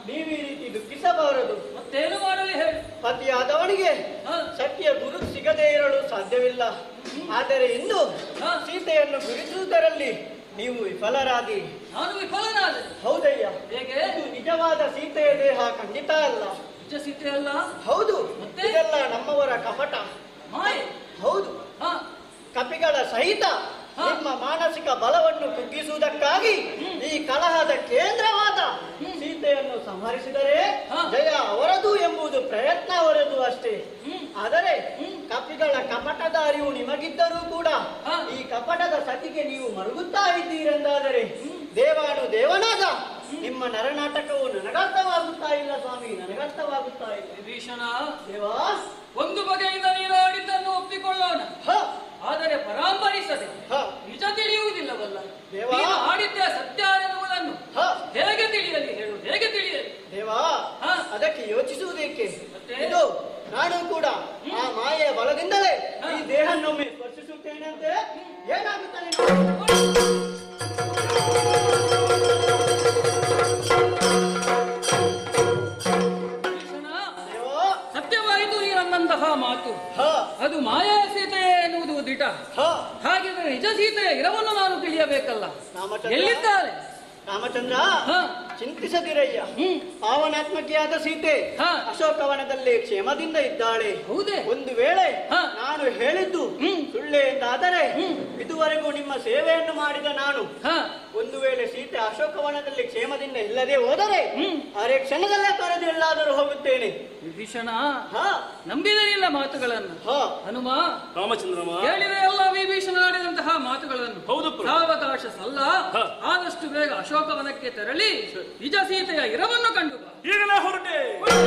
ನೀವು ಈ ರೀತಿ ದುಃಖಿಸಬಾರದು ಮತ್ತೇನು ಮಾಡಲಿ ಹೇಳಿ ಪತಿಯಾದವನಿಗೆ ಹಾ. ಸತ್ಯ ಗುರು ಸಿಗದೇ ಇರಲು ಸಾಧ್ಯವಿಲ್ಲ ಆದರೆ ಇಂದು ಹಾ. ಸೀತೆಯನ್ನು ಗುರುತಿಸುವುದರಲ್ಲಿ ನೀವು ವಿಫಲರಾದಿ ನಾನು ವಿಫಲನಾದೆ ಹೌದಯ್ಯ ಹೇಗೆ ಇದು ನಿಜವಾದ ಸೀತೆಯ ದೇಹ ಖಂಡಿತ ಅಲ್ಲ ನಿಜ ಸ್ಥಿತಿ ಅಲ್ಲ ಹೌದು ಮತ್ತೆ? ಇದೆಲ್ಲ ನಮ್ಮವರ ಕಪಟ ಮಾಯೆ ಹೌದು ಹಾ ಕಪಿಗಳ ಸಹಿತ ಹಾ. ನಿಮ್ಮ ಮಾನಸಿಕ ಬಲವನ್ನು ಕುಗ್ಗಿಸುವುದಕ್ಕಾಗಿ ಈ ಕಲಹದ ಕೇಂದ್ರವಾದ ಸೀತೆಯನ್ನು ಸಂಹರಿಸಿದರೆ ಹಾ. ಜಯ ಅವರದು ಎಂಬುದು ಪ್ರಯತ್ನ ಅವರದು ಅಷ್ಟೇ ಹ್ಮ್. ಆದರೆ ಹ್ಮ್. ಕಪಿಗಳ ಕಪಟದ ಅರಿವು ನಿಮಗಿದ್ದರೂ ಕೂಡ ಹಾ. ಈ ಕಪಟದ ಸತಿಗೆ ನೀವು ಮರುಗುತ್ತಾ ಇದ್ದೀರೆಂದಾದರೆ ದೇವಾನು ದೇವನಾದ ನಿಮ್ಮ ನರನಾಟಕವು ನನಗರ್ಥವಾಗುತ್ತಾ ಇಲ್ಲ ಸ್ವಾಮಿ ನನಗರ್ಥವಾಗುತ್ತಾ ಇಲ್ಲ ವಿಭೀಷಣ ದೇವಾ ಒಂದು ಬಗೆಯಿಂದ ನೀನು ಆಡಿದ್ದನ್ನು ಒಪ್ಪಿಕೊಳ್ಳೋಣ ಹ ಆದರೆ ಪರಾಂಬರಿಸದೆ ಹ ನಿಜ ತಿಳಿಯುವುದಿಲ್ಲವಲ್ಲ ದೇವ. ನೀನು ಆಡಿದ್ದೆ ಸತ್ಯ ಎನ್ನುವುದನ್ನು ಹ ಹೇಗೆ ತಿಳಿಯಲಿ ಹೇಳು ಹೇಗೆ ತಿಳಿಯಲಿ ದೇವಾ ಹಾ. ಅದಕ್ಕೆ ಯೋಚಿಸುವುದೇಕೆ ಮತ್ತೆ? ಇದು ನಾನು ಕೂಡ ಆ ಮಾಯೆಯ ಬಲದಿಂದಲೇ ಹಾ. ಈ ದೇಹನ್ನೊಮ್ಮೆ ಸ್ಪರ್ಶಿಸುತ್ತೇನಂತೆ ಏನಾಗುತ್ತಾನೆ ನೋಡಿ. ವಿಭೀಷಣ, ದೇವಾ ಸತ್ಯವಾಯಿತು ನೀನಂತಹ ಮಾತು ಹ ಅದು ಮಾಯಾ ಸೀತೆ ಎನ್ನುವುದು ದಿಟ ಹ ಹಾಗಿದ್ರೆ ನಿಜ ಸೀತೆಯ ಇರವನ್ನು ನಾನು ತಿಳಿಯಬೇಕಲ್ಲ ರಾಮಚಂದ್ರ ಎಲ್ಲಿದ್ದಾರೆ ರಾಮಚಂದ್ರ ಹ ಚಿಂತಿಸದಿರಯ್ಯ ಹ್ಮ್ ಪಾವನಾತ್ಮಕಿಯಾದ ಸೀತೆ ಹಾ. ಅಶೋಕವನದಲ್ಲಿ ಕ್ಷೇಮದಿಂದ ಇದ್ದಾಳೆ ಹೌದೇ ಒಂದು ವೇಳೆ ಹಾ. ನಾನು ಹೇಳಿದ್ದು ಹ್ಮ್. ಸುಳ್ಳೆ ಎಂದಾದರೆ ಹ್ಮ್. ಇದುವರೆಗೂ ನಿಮ್ಮ ಸೇವೆಯನ್ನು ಮಾಡಿದ ನಾನು ಹ ಒಂದು ವೇಳೆ ಸೀತೆ ಅಶೋಕವನದಲ್ಲಿ ಕ್ಷೇಮದಿಂದ ಇಲ್ಲದೆ ಹೋದರೆ ಹ್ಮ್. ಅರೆ ಕ್ಷಣದಲ್ಲೇ ತೊರೆದು ಎಲ್ಲಾದರೂ ಹೋಗುತ್ತೇನೆ ವಿಭೀಷಣ ಹಾ ನಂಬಿದರಿಲ್ಲ ಮಾತುಗಳನ್ನು ಹಾ ಹನುಮ ರಾಮಚಂದ್ರಮ ಕೇಳಿದೆ ಎಲ್ಲ ವಿಭೀಷಣ ಆಡಿದಂತಹ ಮಾತುಗಳನ್ನು ಹೌದು ಪ್ರಭು. ಸಾವಕಾಶ ಸಲ್ಲ ಹ. ಆದಷ್ಟು ಬೇಗ ಅಶೋಕವನಕ್ಕೆ ತೆರಳಿ ನಿಜ ಸೀತೆಯ ಇರವನ್ನು